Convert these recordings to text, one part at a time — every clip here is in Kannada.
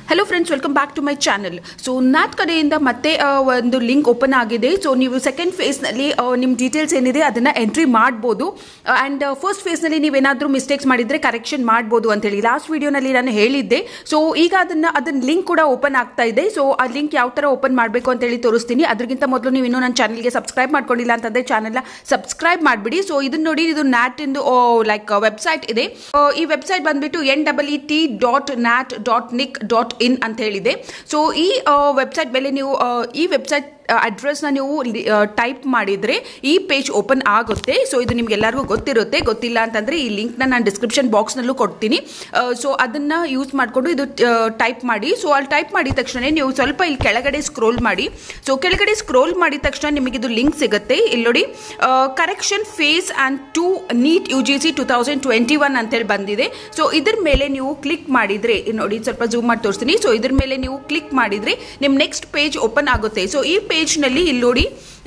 hello friends welcome back to my channel so ನಾತ್ ಕಡೆಯಿಂದ ಮತ್ತೆ ಆ, ಒಂದು ಲಿಂಕ್ ಓಪನ್ ಆಗಿದೆ ಸೊ ನೀವು ಸೆಕೆಂಡ್ ಫೇಸ್ನಲ್ಲಿ ನಿಮ್ಮ ಡೀಟೇಲ್ಸ್ ಏನಿದೆ ಅದನ್ನು ಎಂಟ್ರಿ ಮಾಡ್ಬೋದು ಆ್ಯಂಡ್ ಫಸ್ಟ್ ಫೇಸ್ನಲ್ಲಿ ನೀವೇನಾದರೂ ಮಿಸ್ಟೇಕ್ಸ್ ಮಾಡಿದರೆ ಕರೆಕ್ಷನ್ ಮಾಡ್ಬೋದು ಅಂತೇಳಿ ಲಾಸ್ಟ್ ವಿಡಿಯೋನಲ್ಲಿ ನಾನು ಹೇಳಿದ್ದೆ ಸೊ ಈಗ ಅದನ್ನು ಅದನ್ನ ಲಿಂಕ್ ಕೂಡ ಓಪನ್ ಆಗ್ತಾ ಇದೆ ಸೊ ಆ ಲಿಂಕ್ ಯಾವ ಥರ ಓಪನ್ ಮಾಡಬೇಕು ಅಂತೇಳಿ ತೋರಿಸ್ತೀನಿ ಅದಕ್ಕಿಂತ ಮೊದಲು ನೀವು ಇನ್ನೂ ನನ್ನ ಚಾನಲ್ಗೆ ಸಬ್ಸ್ಕ್ರೈಬ್ ಮಾಡ್ಕೊಂಡಿಲ್ಲ ಅಂತಂದರೆ ಚಾನಲ್ನ ಸಬ್ಸ್ಕ್ರೈಬ್ ಮಾಡಿಬಿಡಿ ಸೊ ಇದನ್ನ ನೋಡಿ ಇದು ನ್ಯಾಟ್ ಇಂದು ಲೈಕ್ ವೆಬ್ಸೈಟ್ ಇದೆ ಆ, ಈ ವೆಬ್ಸೈಟ್ ಬಂದ್ಬಿಟ್ಟು N double E T dot NTA dot NIC dot in ಅಂತ ಹೇಳಿದೆ ಸೊ ಈ ವೆಬ್ಸೈಟ್ ಮೇಲೆ ನೀವು ಆ, ಈ ವೆಬ್ಸೈಟ್ ಅಡ್ರೆಸ್ನ ನೀವು ಟೈಪ್ ಮಾಡಿದರೆ ಈ ಪೇಜ್ ಓಪನ್ ಆಗುತ್ತೆ ಸೊ ಇದು ನಿಮ್ಗೆಲ್ಲರಿಗೂ ಗೊತ್ತಿರುತ್ತೆ ಗೊತ್ತಿಲ್ಲ ಅಂತಂದರೆ ಈ ಲಿಂಕ್ನ ನಾನು ಡಿಸ್ಕ್ರಿಪ್ಷನ್ ಬಾಕ್ಸ್ನಲ್ಲೂ ಕೊಡ್ತೀನಿ ಸೊ ಅದನ್ನು ಯೂಸ್ ಮಾಡಿಕೊಂಡು ಇದು ಟೈಪ್ ಮಾಡಿ ಸೊ ಅಲ್ಲಿ ಟೈಪ್ ಮಾಡಿದ ತಕ್ಷಣ ನೀವು ಸ್ವಲ್ಪ ಇಲ್ಲಿ ಕೆಳಗಡೆ ಸ್ಕ್ರೋಲ್ ಮಾಡಿ ಸೊ ಕೆಳಗಡೆ ಸ್ಕ್ರೋಲ್ ಮಾಡಿದ ತಕ್ಷಣ ನಿಮಗೆ ಇದು ಲಿಂಕ್ ಸಿಗುತ್ತೆ ಇಲ್ಲಿ ನೋಡಿ correction phase and to NEET U G C two thousand twenty one ಅಂತೇಳಿ ಬಂದಿದೆ ಸೊ ಇದ್ರ ಮೇಲೆ ನೀವು ಕ್ಲಿಕ್ ಮಾಡಿದರೆ ನೋಡಿ ಸ್ವಲ್ಪ ಜೂಮ್ ಮಾಡಿ ತೋರಿಸ್ತೀನಿ ಸೊ ಇದ್ರ ಮೇಲೆ ನೀವು ಕ್ಲಿಕ್ ಮಾಡಿದರೆ ನಿಮ್ಮ ನೆಕ್ಸ್ಟ್ ಪೇಜ್ ಓಪನ್ ಆಗುತ್ತೆ ಸೊ ಈ ಪೇಜ್ನಲ್ಲಿ ಇಲ್ಲಿ ನೋಡಿ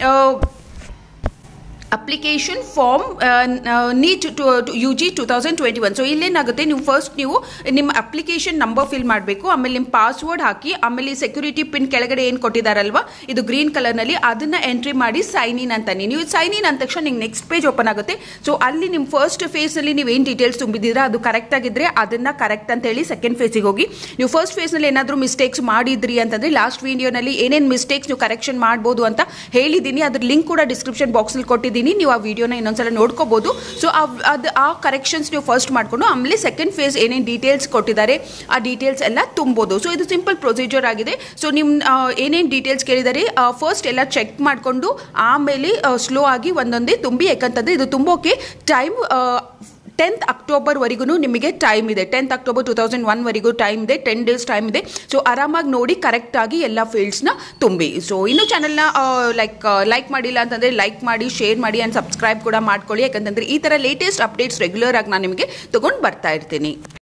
application form NEET to U G two thousand twenty one so ಇಲ್ಲೇನಾಗುತ್ತೆ ನೀವು ಫಸ್ಟ್ ನೀವು ನಿಮ್ಮ ಅಪ್ಲಿಕೇಶನ್ ನಂಬರ್ ಫಿಲ್ ಮಾಡಬೇಕು ಆಮೇಲೆ ನಿಮ್ಮ ಪಾಸ್ವರ್ಡ್ ಹಾಕಿ ಆಮೇಲೆ ಸೆಕ್ಯೂರಿಟಿ ಪಿನ್ ಕೆಳಗಡೆ ಏನು ಕೊಟ್ಟಿದ್ದಾರಲ್ವಾ ಇದು ಗ್ರೀನ್ ಕಲರ್ನಲ್ಲಿ ಅದನ್ನು ಎಂಟ್ರಿ ಮಾಡಿ ಸೈನ್ ಇನ್ ಅಂತಾನೆ ನೀವು ಸೈನ್ ಇನ್ ಅಂದ ತಕ್ಷಣ ನಿಮ್ಗೆ ನೆಕ್ಸ್ಟ್ ಪೇಜ್ ಓಪನ್ ಆಗುತ್ತೆ ಸೊ ಅಲ್ಲಿ ನಿಮ್ಮ ಫಸ್ಟ್ ಫೇಸ್ನಲ್ಲಿ ನೀವು ಏನು ಡೀಟೇಲ್ಸ್ ತುಂಬಿದ್ದೀರಾ ಅದು ಕರೆಕ್ಟ್ ಆಗಿದ್ರೆ ಅದನ್ನು ಕರೆಕ್ಟ್ ಅಂತ ಹೇಳಿ ಸೆಕೆಂಡ್ ಫೇಸಿಗೆ ಹೋಗಿ ನೀವು ಫಸ್ಟ್ ಫೇಸ್ನಲ್ಲಿ ಏನಾದರೂ ಮಿಸ್ಟೇಕ್ಸ್ ಮಾಡಿದ್ರಿ ಅಂತಂದರೆ ಲಾಸ್ಟ್ ವಿಡಿಯೋನಲ್ಲಿ ಏನೇನು ಮಿಸ್ಟೇಕ್ಸ್ ನೀವು ಕರೆಕ್ಷನ್ ಮಾಡ್ಬೋದು ಅಂತ ಹೇಳಿದ್ದೀನಿ ಅದ್ರ ಲಿಂಕ್ ಕೂಡ ಡಿಸ್ಕ್ರಿಪ್ಷನ್ ಬಾಕ್ಸಲ್ಲಿ ಕೊಟ್ಟಿದ್ದೀನಿ ನೀವು ಆ ವಿಡಿಯೋನ ಇನ್ನೊಂದ್ಸಲ ನೋಡ್ಕೋಬೋದು ಸೊ ಅದು ಆ ಕರೆಕ್ಷನ್ಸ್ ನೀವು ಫಸ್ಟ್ ಮಾಡಿಕೊಂಡು ಆಮೇಲೆ ಸೆಕೆಂಡ್ ಫೇಸ್ ಏನೇನು ಡೀಟೇಲ್ಸ್ ಕೊಟ್ಟಿದ್ದಾರೆ ಆ ಡೀಟೇಲ್ಸ್ ಎಲ್ಲ ತುಂಬೋದು ಸೊ ಇದು ಸಿಂಪಲ್ ಪ್ರೊಸೀಜರ್ ಆಗಿದೆ ಸೊ ನಿಮ್ಮ ಏನೇನು ಡೀಟೇಲ್ಸ್ ಕೇಳಿದ್ದಾರೆ ಫಸ್ಟ್ ಎಲ್ಲ ಚೆಕ್ ಮಾಡಿಕೊಂಡು ಆಮೇಲೆ ಸ್ಲೋ ಆಗಿ ಒಂದೊಂದೇ ತುಂಬಿ ಯಾಕಂತಂದರೆ ಇದು ತುಂಬೋಕೆ ಟೈಮ್ ಟೆಂತ್ ಅಕ್ಟೋಬರ್ವರೆಗೂ ನಿಮಗೆ ಟೈಮ್ ಇದೆ ಟೆಂತ್ ಅಕ್ಟೋಬರ್ ಟು ತೌಸಂಡ್ ಒನ್ವರೆಗೂ ಟೈಮ್ ಇದೆ ಟೆನ್ ಡೇಸ್ ಟೈಮ್ ಇದೆ ಸೊ ಆರಾಮಾಗಿ ನೋಡಿ ಕರೆಕ್ಟಾಗಿ ಎಲ್ಲ ಫೀಲ್ಡ್ಸ್ನ ತುಂಬಿ ಸೊ ಇನ್ನು ಚಾನಲ್ನ ಲೈಕ್ ಲೈಕ್ ಮಾಡಿಲ್ಲ ಅಂತಂದರೆ ಲೈಕ್ ಮಾಡಿ ಶೇರ್ ಮಾಡಿ ಆ್ಯಂಡ್ ಸಬ್ಸ್ಕ್ರೈಬ್ ಕೂಡ ಮಾಡ್ಕೊಳ್ಳಿ ಯಾಕಂತಂದರೆ ಈ ಥರ ಲೇಟೆಸ್ಟ್ ಅಪ್ಡೇಟ್ಸ್ ರೆಗ್ಯುಲರ್ ಆಗಿ ನಾನು ನಿಮಗೆ ತೊಗೊಂಡು ಬರ್ತಾ ಇರ್ತೀನಿ